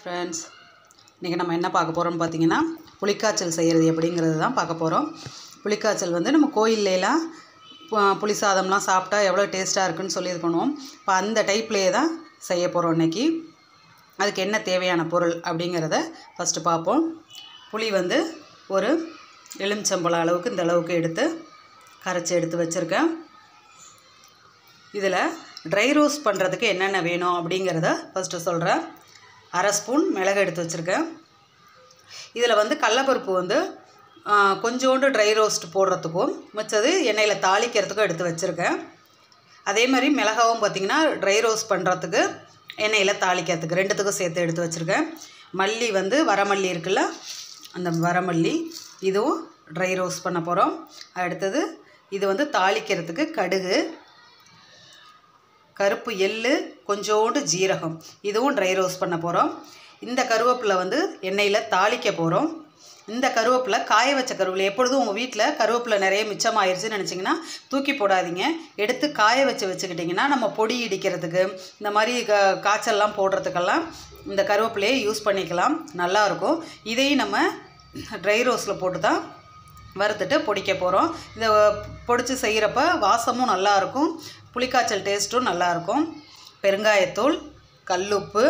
friends இன்றைக்கி நம்ம என்ன பார்க்க போகிறோம்னு பார்த்தீங்கன்னா புளிக்காய்ச்சல் செய்கிறது எப்படிங்கிறது தான் பார்க்க போகிறோம் புளிக்காய்ச்சல் வந்து நம்ம கோயில்லாம் புளி சாதம்லாம் சாப்பிட்டா எவ்வளோ டேஸ்ட்டாக இருக்குன்னு சொல்லி இது பண்ணுவோம் இப்போ அந்த டைப்லேயே தான் செய்ய போகிறோம் இன்றைக்கி அதுக்கு என்ன தேவையான பொருள் அப்படிங்கிறத ஃபஸ்ட்டு பார்ப்போம் புளி வந்து ஒரு எலுமிச்சம்பழம் அளவுக்கு இந்த அளவுக்கு எடுத்து கரைச்சி எடுத்து வச்சுருக்கேன் இதில் ட்ரை ரோஸ்ட் பண்ணுறதுக்கு என்னென்ன வேணும் அப்படிங்கிறத ஃபஸ்ட்டு சொல்கிறேன் அரை ஸ்பூன் மிளகு எடுத்து வச்சுருக்கேன் இதில் வந்து கடலப்பருப்பு வந்து ஆ, கொஞ்சோண்டு ட்ரை ரோஸ்ட் போடுறதுக்கும் மிச்சது எண்ணெயில் தாளிக்கிறதுக்கும் எடுத்து வச்சுருக்கேன் அதே மாதிரி மிளகாவும் பார்த்திங்கன்னா ட்ரை ரோஸ்ட் பண்ணுறதுக்கு எண்ணெயில் தாளிக்கிறதுக்கு ரெண்டுத்துக்கும் சேர்த்து எடுத்து வச்சுருக்கேன் மல்லி வந்து வரமல்லி இருக்குல்ல அந்த வரமல்லி இதுவும் ட்ரை ரோஸ்ட் பண்ண போகிறோம் அடுத்தது இது வந்து தாளிக்கிறதுக்கு கடுகு கருப்பு எள்ளு கொஞ்சோண்டு ஜீரகம் இதுவும் ட்ரை ரோஸ்ட் பண்ண போகிறோம் இந்த கருவேப்பிலை வந்து எண்ணெயில் தாளிக்க போகிறோம் இந்த கருவேப்பிலை காய வச்ச கருவேப்பிலை எப்பொழுதும் உங்கள் வீட்டில் கருவேப்பிலை நிறைய மிச்சமாயிருச்சுன்னு நினச்சிங்கன்னா தூக்கி போடாதீங்க எடுத்து காய வச்சு வச்சுக்கிட்டிங்கன்னா நம்ம பொடி இடிக்கிறதுக்கு இந்த மாதிரி க காய்ச்சல்லாம் போடுறதுக்கெல்லாம் இந்த கருவேப்பிலையை யூஸ் பண்ணிக்கலாம் நல்லாயிருக்கும் இதையும் நம்ம ட்ரை ரோஸில் போட்டு தான் வறுத்துட்டு பொடிக்க போகிறோம் இதை பொடிச்சு செய்கிறப்ப வாசமும் நல்லாயிருக்கும் புளிக்காய்ச்சல் டேஸ்ட்டும் நல்லாயிருக்கும் பெருங்காயத்தூள் கல்லுப்பு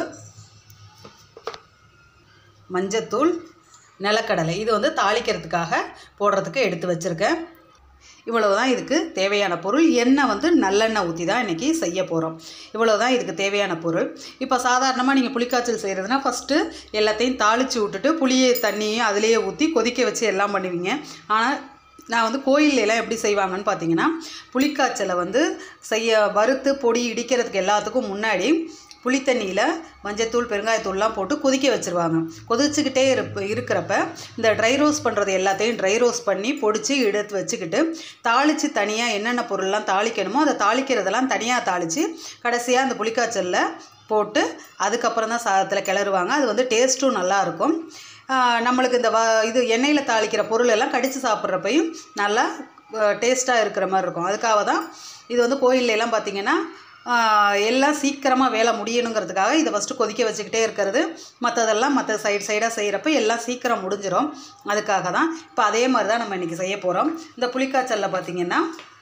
மஞ்சத்தூள் நிலக்கடலை இது வந்து தாளிக்கிறதுக்காக போடுறதுக்கு எடுத்து வச்சுருக்கேன் இவ்வளவு தான் இதுக்கு தேவையான பொருள் எண்ணெய் வந்து நல்லெண்ணெய் ஊற்றி தான் இன்றைக்கி செய்ய போகிறோம் இவ்வளோ தான் இதுக்கு தேவையான பொருள் இப்போ சாதாரணமாக நீங்கள் புளிக்காய்ச்சல் செய்கிறதுனா ஃபஸ்ட்டு எல்லாத்தையும் தாளித்து விட்டுட்டு புளியை தண்ணியும் அதிலேயே ஊற்றி கொதிக்க வச்சு எல்லாம் பண்ணுவீங்க ஆனால் நான் வந்து கோயில்ல எல்லாம் எப்படி செய்வாங்கன்னு பார்த்தீங்கன்னா புளிக்காய்ச்சலை வந்து செய்ய வறுத்து பொடி இடிக்கிறதுக்கு எல்லாத்துக்கும் முன்னாடி புளித்தண்ணியில் மஞ்சத்தூள் பெருங்காயத்தூள்லாம் போட்டு கொதிக்க வச்சுருவாங்க கொதிச்சுக்கிட்டே இருப்ப இருக்கிறப்ப இந்த ட்ரை ரோஸ்ட் பண்ணுறது எல்லாத்தையும் ட்ரை ரோஸ்ட் பண்ணி பொடிச்சு எடுத்து வச்சுக்கிட்டு தாளித்து தனியாக என்னென்ன பொருள்லாம் தாளிக்கணுமோ அதை தாளிக்கிறதெல்லாம் தனியாக தாளித்து கடைசியாக அந்த புளிக்காய்ச்சலில் போட்டு அதுக்கப்புறம் தான் சாதத்தில் கிளறுவாங்க அது வந்து டேஸ்ட்டும் நல்லாயிருக்கும் நம்மளுக்கு இந்த வ இது எண்ணெயில் தாளிக்கிற பொருள் எல்லாம் கடித்து சாப்பிட்றப்பையும் நல்லா டேஸ்ட்டாக இருக்கிற மாதிரி இருக்கும் அதுக்காக தான் இது வந்து கோயில்ல எல்லாம் பார்த்திங்கன்னா ஆஹ், எல்லாம் சீக்கிரமாக வேலை முடியணுங்கிறதுக்காக இதை ஃபஸ்ட்டு கொதிக்க வச்சுக்கிட்டே இருக்கிறது மற்றதெல்லாம் மற்ற சைடு சைடாக செய்கிறப்ப எல்லாம் சீக்கிரம் முடிஞ்சிடும் அதுக்காக தான் இப்போ அதே மாதிரி தான் நம்ம இன்றைக்கி செய்ய போகிறோம் இந்த புளிக்காய்ச்சலில் பார்த்திங்கன்னா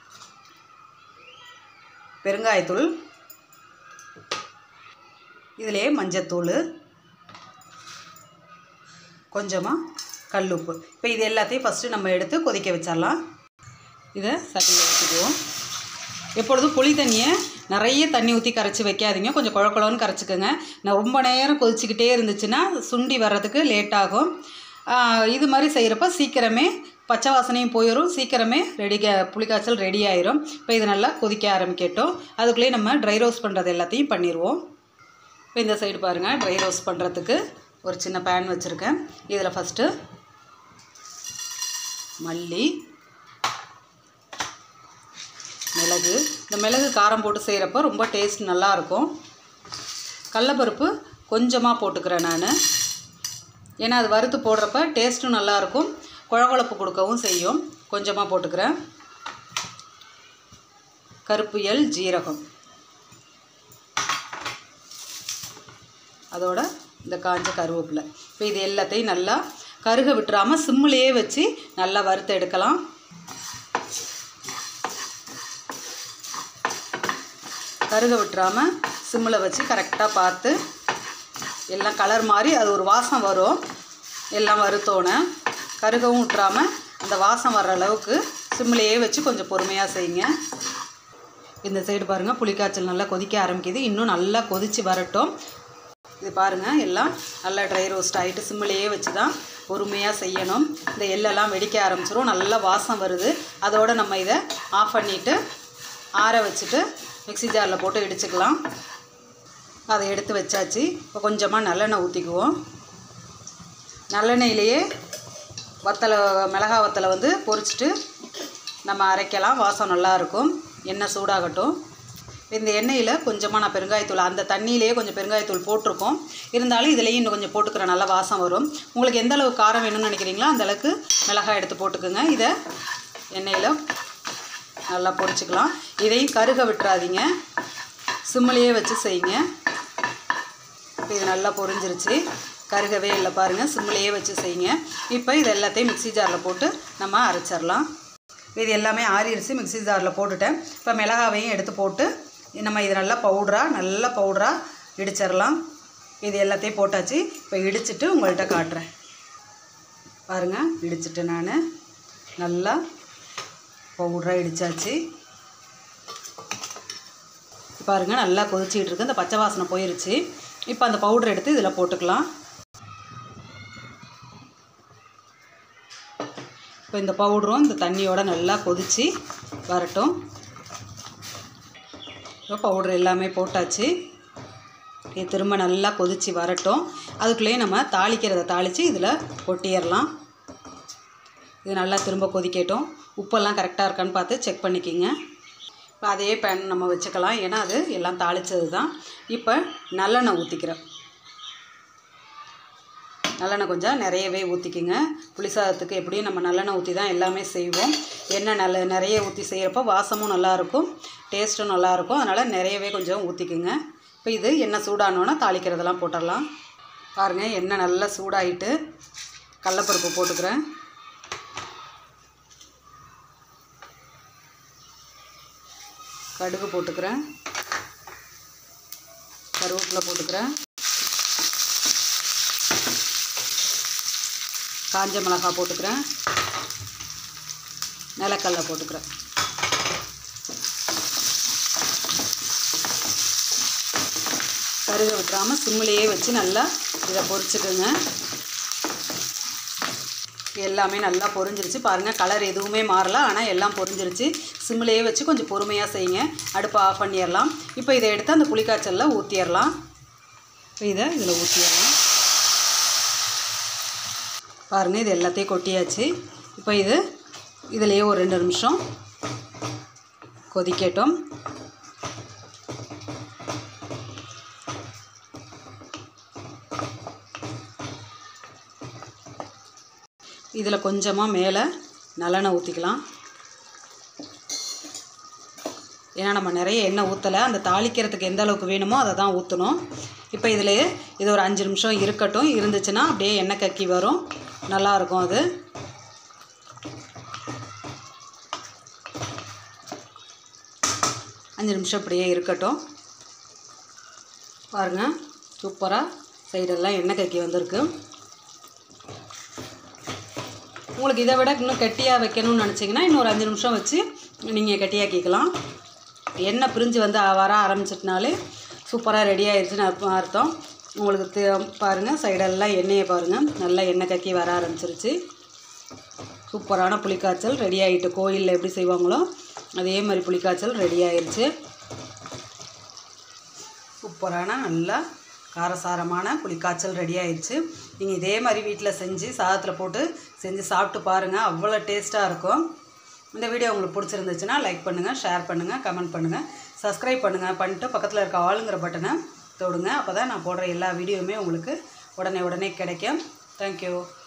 பெருங்காயத்தூள் இதிலே மஞ்சத்தூள் கொஞ்சமாக கல்லுப்பு இப்போ இது எல்லாத்தையும் ஃபஸ்ட்டு நம்ம எடுத்து கொதிக்க வச்சிடலாம் இதை சட்டியில் வச்சுக்குவோம் எப்பொழுதும் புளி தண்ணியை நிறைய தண்ணி ஊற்றி கரைச்சி வைக்காதீங்க கொஞ்சம் குழ குழன்னு கரைச்சிக்கோங்க நான் ரொம்ப நேரம் கொதிச்சுக்கிட்டே இருந்துச்சுன்னா சுண்டி வர்றதுக்கு லேட் ஆகும் ஆஹ் இது மாதிரி செய்கிறப்ப சீக்கிரமே பச்சை வாசனையும் போயிடும் சீக்கிரமே ரெடி புளிக்காய்ச்சல் ரெடி ஆயிரும் இப்போ இது நல்லா கொதிக்க ஆரம்பிக்கட்டும் அதுக்குள்ளேயே நம்ம ட்ரை ரோஸ்ட் பண்ணுறது எல்லாத்தையும் பண்ணிடுவோம் இப்போ இந்த சைடு பாருங்கள் ட்ரை ரோஸ்ட் பண்ணுறதுக்கு ஒரு சின்ன பேன் வச்சுருக்கேன் இதில் ஃபஸ்ட்டு மல்லி மிளகு இந்த மிளகு காரம் போட்டு செய்கிறப்ப ரொம்ப டேஸ்ட் நல்லாயிருக்கும் கடலப்பருப்பு கொஞ்சமாக போட்டுக்கிறேன் நான் ஏன்னா அது வறுத்து போடுறப்ப டேஸ்ட்டும் நல்லாயிருக்கும் குழகுழப்பு கொடுக்கவும் செய்யும் கொஞ்சமாக போட்டுக்கிறேன் கருப்பு எல் ஜீரகம் அதோட இந்த காஞ்ச கருவேப்பிலை இப்போ இது எல்லாத்தையும் நல்லா கருக விட்டுறாமல் சிம்மிலேயே வச்சு நல்லா வறுத்து எடுக்கலாம் கருக விட்டுறாமல் சிம்மில் வச்சு கரெக்டாக பார்த்து எல்லாம் கலர் மாதிரி அது ஒரு வாசம் வரும் எல்லாம் வறுத்தோன்னே கருகவும் விட்டுறாமல் அந்த வாசம் வர்ற அளவுக்கு சிம்மிலேயே வச்சு கொஞ்சம் பொறுமையாக செய்யுங்க இந்த சைடு பாருங்கள் புளிக்காய்ச்சல் நல்லா கொதிக்க ஆரம்பிக்குது இன்னும் நல்லா கொதித்து வரட்டும் இது பாருங்கள் எல்லாம் நல்லா ட்ரை ரோஸ்ட் ஆகிட்டு சிம்மிலேயே வச்சு தான் பொறுமையாக செய்யணும் இந்த எள்ளெல்லாம் வெடிக்க ஆரம்பிச்சிரும் நல்லா வாசம் வருது அதோடு நம்ம இதை ஆஃப் பண்ணிவிட்டு ஆற வச்சுட்டு மிக்ஸி ஜாரில் போட்டு இடிச்சுக்கலாம் அதை எடுத்து வச்சாச்சு இப்போ கொஞ்சமாக நல்லெண்ணெய் ஊற்றிக்குவோம் நல்லெண்ணெயிலேயே வத்தலை மிளகா வத்தலை வந்து பொரிச்சிட்டு நம்ம அரைக்கலாம் வாசம் நல்லாயிருக்கும் எண்ணெய் சூடாகட்டும் இந்த எண்ணெயில் கொஞ்சமாக நான் பெருங்காயத்தூள் அந்த தண்ணியிலேயே கொஞ்சம் பெருங்காயத்தூள் போட்டிருக்கோம் இருந்தாலும் இதுலேயும் இன்னும் கொஞ்சம் போட்டுக்கிற நல்ல வாசம் வரும் உங்களுக்கு எந்த அளவுக்கு காரம் வேணும்னு நினைக்கிறீங்களோ அந்த அளவுக்கு மிளகாய் எடுத்து போட்டுக்குங்க இதை எண்ணெயில் நல்லா பொரிச்சுக்கலாம் இதையும் கருக விட்டுறாதீங்க சிம்மிலேயே வச்சு செய்யுங்க இப்போ இது நல்லா பொரிஞ்சிருச்சு கருகவே இல்லை பாருங்கள் சிம்மிலேயே வச்சு செய்யுங்க இப்போ இது எல்லாத்தையும் மிக்ஸி ஜாரில் போட்டு நம்ம அரைச்சிடலாம் இது எல்லாமே ஆறிடுச்சு மிக்ஸி ஜாரில் போட்டுட்டேன் இப்போ மிளகாவையும் எடுத்து போட்டு நம்ம இது நல்லா பவுடராக நல்லா பவுடராக இடிச்சிடலாம் இது எல்லாத்தையும் போட்டாச்சு இப்போ இடிச்சிட்டு உங்கள்கிட்ட காட்டுறேன் பாருங்கள் இடிச்சிட்டு நான் நல்லா பவுடராக இடித்தாச்சு பாருங்கள் நல்லா கொதிச்சிட்டு இருக்கு இந்த பச்சை வாசனை போயிருச்சு இப்போ அந்த பவுடர் எடுத்து இதில் போட்டுக்கலாம் இப்போ இந்த பவுடரும் இந்த தண்ணியோட நல்லா கொதித்து வரட்டும் இப்போ பவுடர் எல்லாமே போட்டாச்சு இது திரும்ப நல்லா கொதித்து வரட்டும் அதுக்குள்ளேயே நம்ம தாளிக்கிறத தாளித்து இதில் கொட்டிடலாம் இது நல்லா திரும்ப கொதிக்கட்டும் உப்பெல்லாம் கரெக்டாக இருக்கான்னு பார்த்து செக் பண்ணிக்கிங்க இப்போ அதே பேன் நம்ம வச்சுக்கலாம் ஏன்னா அது எல்லாம் தாளித்தது தான் இப்போ நல்லெண்ணெய் ஊற்றிக்கிறேன் நல்லெண்ணெய் கொஞ்சம் நிறையவே ஊற்றிக்குங்க புளிசாதத்துக்கு எப்படியும் நம்ம நல்லெண்ணெய் ஊற்றி தான் எல்லாமே செய்வோம் எண்ணெய் நல்ல நிறைய ஊற்றி செய்கிறப்போ வாசமும் நல்லாயிருக்கும் டேஸ்ட்டும் நல்லாயிருக்கும் அதனால் நிறையவே கொஞ்சம் ஊற்றிக்குங்க இப்போ இது எண்ணெய் சூடானோன்னா தாளிக்கிறதெல்லாம் போட்டுடலாம் பாருங்கள் எண்ணெய் நல்லா சூடாயிட்டு கடலப்பருப்பு போட்டுக்கிறேன் கடுகு போட்டுக்கிறேன் கருவேப்பிலை போட்டுக்கிறேன் காஞ்ச மிளகாய் போட்டுக்கிறேன் நிலக்கடலை போட்டுக்கிறேன் கருக விட்டுறாமல் சிம்மிலேயே வச்சு நல்லா இதை பொரிச்சுக்குங்க எல்லாமே நல்லா பொரிஞ்சிருச்சு பாருங்கள் கலர் எதுவுமே மாறல ஆனால் எல்லாம் பொரிஞ்சிருச்சு சிம்மிலேயே வச்சு கொஞ்சம் பொறுமையாக செய்யுங்க அடுப்பை ஆஃப் பண்ணிடலாம் இப்போ இதை எடுத்து அந்த புளிக்காய்ச்சலில் ஊற்றிடலாம் இப்போ இதை இதில் ஊற்றிடலாம் பாருங்கள் இது எல்லாத்தையும் கொட்டியாச்சு இப்போ இது இதுலேயே ஒரு ரெண்டு நிமிஷம் கொதிக்கட்டும் இதில் கொஞ்சமாக மேலே நல்லெண்ணெய் ஊற்றிக்கலாம் ஏன்னா நம்ம நிறைய எண்ணெய் ஊற்றலை அந்த தாளிக்கிறதுக்கு எந்த அளவுக்கு வேணுமோ அதை தான் ஊற்றணும் இப்போ இதில் இது ஒரு அஞ்சு நிமிஷம் இருக்கட்டும் இருந்துச்சுன்னா அப்படியே எண்ணெய் கக்கி வரும் நல்லாயிருக்கும் அது அஞ்சு நிமிஷம் இப்படியே இருக்கட்டும் பாருங்கள் சூப்பராக சைடெல்லாம் எண்ணெய் கக்கி வந்திருக்கு உங்களுக்கு இதை விட இன்னும் கெட்டியாக வைக்கணும்னு நினச்சிங்கன்னா இன்னொரு அஞ்சு நிமிஷம் வச்சு நீங்கள் கெட்டியாக்கிக்கலாம் எண்ணெய் பிரிஞ்சு வந்து வர ஆரம்பிச்சிட்டனாலே சூப்பராக ரெடி ஆயிடுச்சுன்னு அர்த்தம் அர்த்தம் உங்களுக்கு தெ பாருங்கள் சைடெல்லாம் எண்ணெயை பாருங்கள் நல்லா எண்ணெய் கக்கி வர ஆரம்பிச்சிருச்சு சூப்பரான புளிக்காய்ச்சல் ரெடி ஆகிட்டு கோயிலில் எப்படி செய்வாங்களோ அதே மாதிரி புளிக்காய்ச்சல் ரெடி ஆயிடுச்சு சூப்பரான நல்லா காரசாரமான புளிக்காய்ச்சல் ரெடி ஆயிடுச்சு நீங்கள் இதே மாதிரி வீட்டில் செஞ்சு சாதத்தில் போட்டு செஞ்சு சாப்பிட்டு பாருங்கள் அவ்வளோ டேஸ்ட்டாக இருக்கும் இந்த வீடியோ உங்களுக்கு பிடிச்சிருந்துச்சுன்னா லைக் பண்ணுங்கள் ஷேர் பண்ணுங்கள் கமெண்ட் பண்ணுங்கள் சப்ஸ்கிரைப் பண்ணுங்கள் பண்ணிட்டு பக்கத்தில் இருக்க ஆளுங்கிற பட்டனை தொடுங்க அப்போ தான் நான் போடுற எல்லா வீடியோவுமே உங்களுக்கு உடனே உடனே கிடைக்கும் தேங்க்யூ